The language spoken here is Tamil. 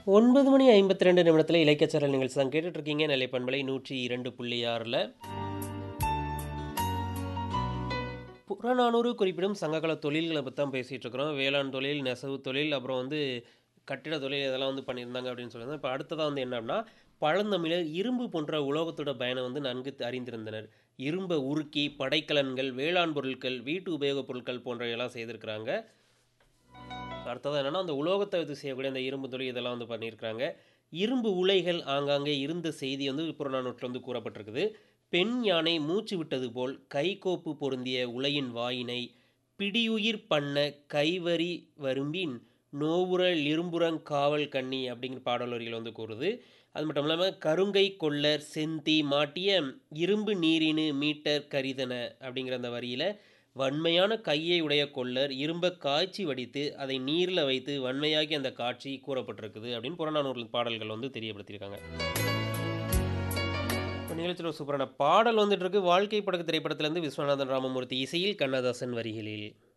9 மணி 52 நிமிடத்துல இலக்கியச்சாரல் நிகழ்ச்சி தான் கேட்டுட்டு இருக்கீங்க. நெல்லை பண்பலை 102.6ல. புறநானூறு குறிப்பிடும் சங்ககால தொழில்கள பத்தி தான் பேசிட்டு இருக்கிறோம். வேளாண் தொழில், நெசவு தொழில், அப்புறம் வந்து கட்டிட தொழில் இதெல்லாம் வந்து பண்ணியிருந்தாங்க அப்படின்னு சொல்லியிருந்தோம். இப்ப அடுத்ததா வந்து என்ன அப்படின்னா, பழந்தமிழர் இரும்பு போன்ற உலோகத்தோட பயனை வந்து நன்கு அறிந்திருந்தனர். இரும்ப உருக்கி, படைக்கலன்கள், வேளாண் பொருட்கள், வீட்டு உபயோகப் பொருட்கள் போன்றவையெல்லாம் செய்திருக்கிறாங்க. அடுத்ததா என்னன்னா, அந்த உலோகத்த வச்சு செய்யக்கூடிய அந்த இரும்பு தொழில் இதெல்லாம் வந்து பண்ணியிருக்கிறாங்க. இரும்பு உலைகள் ஆங்காங்கே இருந்த செய்தி வந்து புறநானூற்றுல வந்து கூறப்பட்டிருக்குது. பெண் யானை மூச்சு விட்டது போல் கைகோப்பு பொருந்திய உலையின் வாயினை பிடியுயிர் பண்ண கைவரி வரும்பின் நோவுற லிரும்புறங் காவல் கண்ணி அப்படிங்கிற பாடல் வரிகள் வந்து கூறுது. அது மட்டும் இல்லாம கருங்கை கொள்ளர் செந்தீ மாட்டிய இரும்பு நீரினு மீட்டற் கரிதென அப்படிங்கிற அந்த வரியில வன்மையான கையை உடைய கொல்லர் இரும்பக் காய்ச்சி வடித்து அதை நீர்ல வைத்து வன்மையாக்கிய அந்த காட்சி கூறப்பட்டிருக்குது அப்படின்னு புறநானூறு பாடல்கள் வந்து தெரியப்படுத்தியிருக்காங்க. இப்ப நிகழ்ச்சியில ஒரு சூப்பரான பாடல் வந்துட்டு இருக்கு. வாழ்க்கை படகு திரைப்படத்திலிருந்து விஸ்வநாதன் ராமமூர்த்தி இசையில் கண்ணதாசன் வரிகளில்.